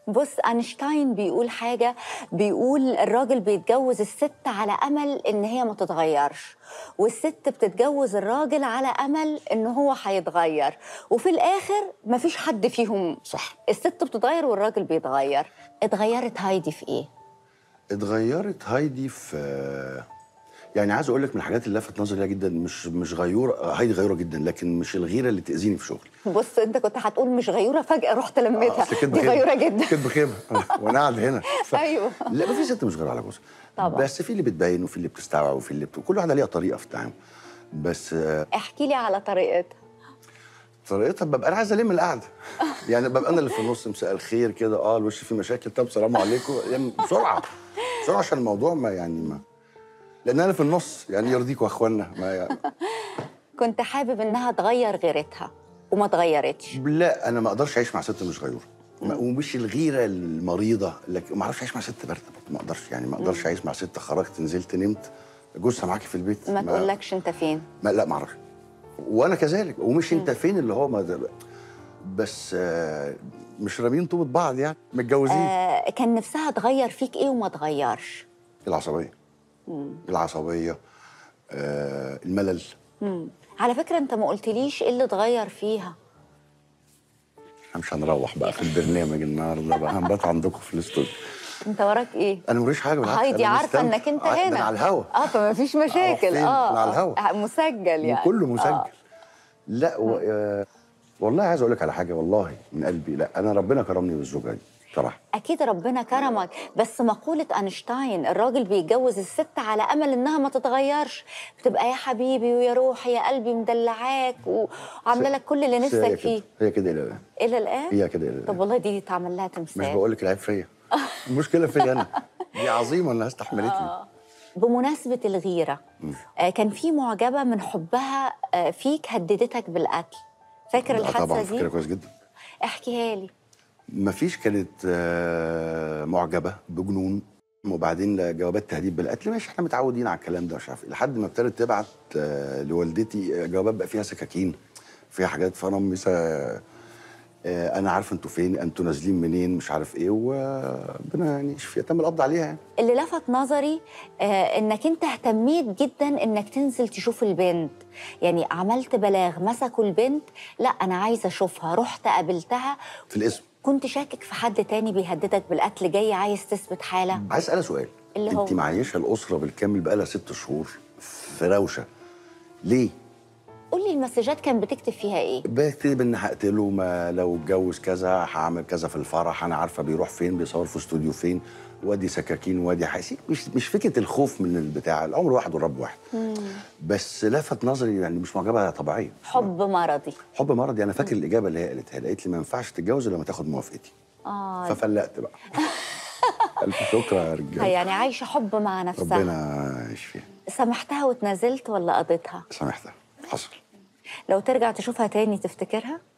بص اينشتاين بيقول حاجه بيقول الراجل بيتجوز الست على امل ان هي ما تتغيرش والست بتتجوز الراجل على امل ان هو هيتغير وفي الاخر مفيش حد فيهم صح الست بتتغير والراجل بيتغير اتغيرت هايدي في ايه اتغيرت هايدي في يعني عايز اقول لك من الحاجات اللي لفت نظري ليها جدا مش مش غيور هايدي غيوره جدا لكن مش الغيره اللي تاذيني في شغلي بص انت كنت هتقول مش غيوره فجاه رحت لميتها أصل كدب دي خيبة. غيوره جدا كدب خيبه وانا قاعد هنا ف... أيوة. لا ما في ست مش غير على جوزها طبعا. بس في اللي بتبين وفي اللي بتستوعب وفي اللي بت... كل واحده ليها طريقه في التعامل بس آه، احكي لي على طريقتها طريقتها ببقى انا عايز الم القعده يعني ببقى انا اللي في النص مساء الخير كده اه الوش فيه مشاكل طب سلام عليكم يعني بسرعه بسرعه عشان الموضوع ما يعني ما لان انا في النص يعني يرضيكوا يا اخوانا ما يعني كنت حابب انها تغير غيرتها وما اتغيرتش لا انا ما اقدرش اعيش مع ست مش غيوره ما- ومش الغيره المريضه لكن ما اعرفش اعيش مع ست بارده ما اقدرش يعني ما اقدرش اعيش مع ست خرجت نزلت نمت جوزها معاكي في البيت ما تقولكش انت فين ما لا ما اعرفش وانا كذلك ومش انت فين اللي هو ما ده بس آه، مش رامين طوبة بعض يعني متجوزين آه كان نفسها تغير فيك ايه وما تغيرش العصبيه العصبيه آه الملل مم. على فكره انت ما قلتليش ايه اللي اتغير فيها احنا مش هنروح بقى في البرنامج النهارده بقى هنبات عندكم في الاستوديو انت وراك ايه انا موريش حاجه بالعكس هايدي أنا عارفه مستمتع. انك انت آه، ده هنا أنا على الهوا اه فما فيش مشاكل فين؟ اه أنا على آه. الهوا. آه، مسجل يعني وكله مسجل آه. لا و... آه، والله عايز اقول لك على حاجه والله من قلبي لا انا ربنا كرمني بالزوجه دي بصراحه اكيد ربنا كرمك بس مقوله اينشتاين الراجل بيتجوز الست على امل انها ما تتغيرش بتبقى يا حبيبي ويا روحي يا قلبي مدلعاك وعامله لك كل اللي بس هي نفسك كده. فيه هي كده الى الان الى الان هي كده الى طب الان والله دي تعمل لها مش تمثال بقول لك العيب فيا المشكله فيا انا دي عظيمه انها استحملتني بمناسبه الغيره آه كان في معجبه من حبها آه فيك هددتك بالقتل فاكر آه، الحادثه طبعا دي فكره كويس جدا احكيها لي مفيش كانت آه، معجبه بجنون وبعدين جوابات تهديد بالقتل ماشي احنا متعودين على الكلام ده مش عارف إيه. لحد ما ابتدت تبعت آه، لوالدتي جوابات بقى فيها سكاكين فيها حاجات فانا امي سا- آه، انا عارف انتوا فين انتوا نازلين منين مش عارف ايه وربنا يعني يشفيها تم القبض عليها يعني اللي لفت نظري آه انك انت اهتميت جدا انك تنزل تشوف البنت يعني عملت بلاغ مسكوا البنت لا انا عايزه اشوفها رحت قابلتها في الاسم كنت شاكك في حد تاني بيهددك بالقتل جاي عايز تثبت حاله عايز اسال سؤال اللي هو؟ انت معيشه الاسره بالكامل بقالها ست شهور في روشه ليه؟ قول لي المسجات كان بتكتب فيها ايه بكتب ان هقتله ما لو اتجوز كذا هعمل كذا في الفرح انا عارفه بيروح فين بيصور في استوديو فين وادي سكاكين وادي حاسين مش مش فكره الخوف من البتاع العمر واحد والرب واحد بس لفت نظري يعني مش معجبه طبيعيه حب مرضي حب مرضي انا فاكر الاجابه اللي هي قالتها لي قالت لي ما ينفعش تتجوز الا لما تاخد موافقتي اه ففلقت بقى الف شكر يا رجاله يعني عايشه حب مع نفسها ربنا يشفيها سامحتها واتنازلت ولا قضيتها سامحتها حصل لو ترجع تشوفها تاني تفتكرها